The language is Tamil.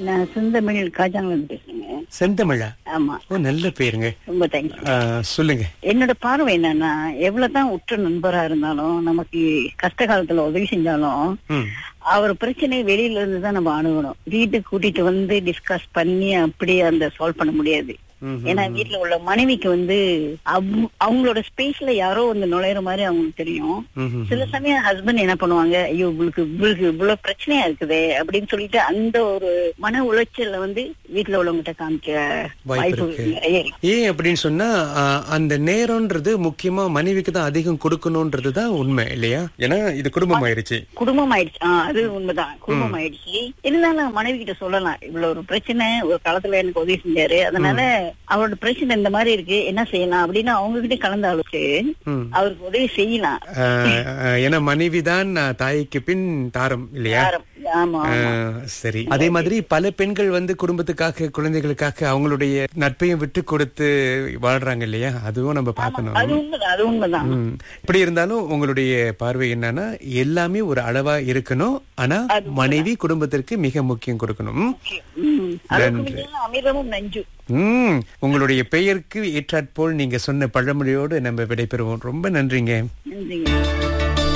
நான் செந்தமிழ் காஜாங்கல் பேசுறேங்க செந்தமிழா ஆமா ஓ நல்ல பேருங்க ரொம்ப தேங்க்ஸ் ஆ, சொல்லுங்க என்னோட பார்வை என்னன்னா எவ்வளவுதான் உற்ற நண்பரா இருந்தாலும் நமக்கு கஷ்ட காலத்துல உதவி செஞ்சாலும் ம் அவர் பிரச்சனையை வெளியில இருந்து தான் நம்ம அணுகணும் வீட்டுக்கு கூட்டிட்டு வந்து டிஸ்கஸ் பண்ணி அப்படி அந்த சால்வ் பண்ண முடியாது ம்ஹும். ஏன்னா வீட்டுல உள்ள மனைவிக்கு வந்து அவ்- அவங்களோட ஸ்பேஸ்ல யாரோ வந்து நுழையிற மாதிரி அவங்களுக்கு தெரியும் ம்ஹும். சில சமயம் ஹஸ்பண்ட் என்ன பண்ணுவாங்க ஐயோ இவளுக்கு இவளுக்கு இவ்வளவு பிரச்சனையா இருக்குதே அப்படின்னு சொல்லிட்டு அந்த ஒரு மன உளைச்சல்ல வந்து வீட்டுல உள்ளவங்ககிட்ட காமிக்க வாய்ப்பு வாய்ப்பு இருக்கு. நிறைய இருக்கு ஏன் அப்படின்னு சொன்னா ஆ, அந்த நேரம்ன்றது முக்கியமா மனைவிக்கு தான் அதிகம் கொடுக்கணும்ன்றது தான் உண்மை இல்லையா ஏன்னா இது குடும்பம் ஆயிருச்சு குடும்பம் ஆயிடுச்சு ஆஹ் அது உண்மைதான் குடும்பம் ஆயிடுச்சு இருந்தாலும் மனைவி கிட்ட சொல்லலாம் இவ்வளவு ஒரு பிரச்சனை ஒரு காலத்துல எனக்கு உதவி செஞ்சாரு அதனால அவரோட பிரச்சனை இந்த மாதிரி இருக்கு என்ன செய்யலாம் அப்படின்னு அவங்க கிட்ட கலந்து ஆலோசிச்சு ம். அவருக்கு உதவி செய்யலாம் ஆ, ஆ, ஏன்னா மனைவி தான் தாய்க்கு பின் தாரம் இல்லையா யாரும். ஆமா ஆ, ஆமா. சரி அதே மாதிரி பல பெண்கள் வந்து குடும்பத்துக்காக குழந்தைகளுக்காக அவங்களுடைய நட்பையும் விட்டு கொடுத்து வாழ்றாங்க இல்லையா அதுவும் நம்ம பார்க்கணும் அது உண்மைதான் அது உண்மைதான் ம். இப்படி இருந்தாலும் உங்களுடைய பார்வை என்னன்னா எல்லாமே ஒரு அளவா இருக்கணும் ஆனா மனைவி குடும்பத்திற்கு மிக முக்கியம் கொடுக்கணும் ம். ம். அதுக்கு நன்றி. முன்னால அமிர்தமும் நஞ்சு ம் உங்களுடைய பெயருக்கு ஏற்றாற்போல் நீங்க சொன்ன பழமொழியோடு நம்ம விடைபெறுவோம் ரொம்ப நன்றிங்க நன்றிங்க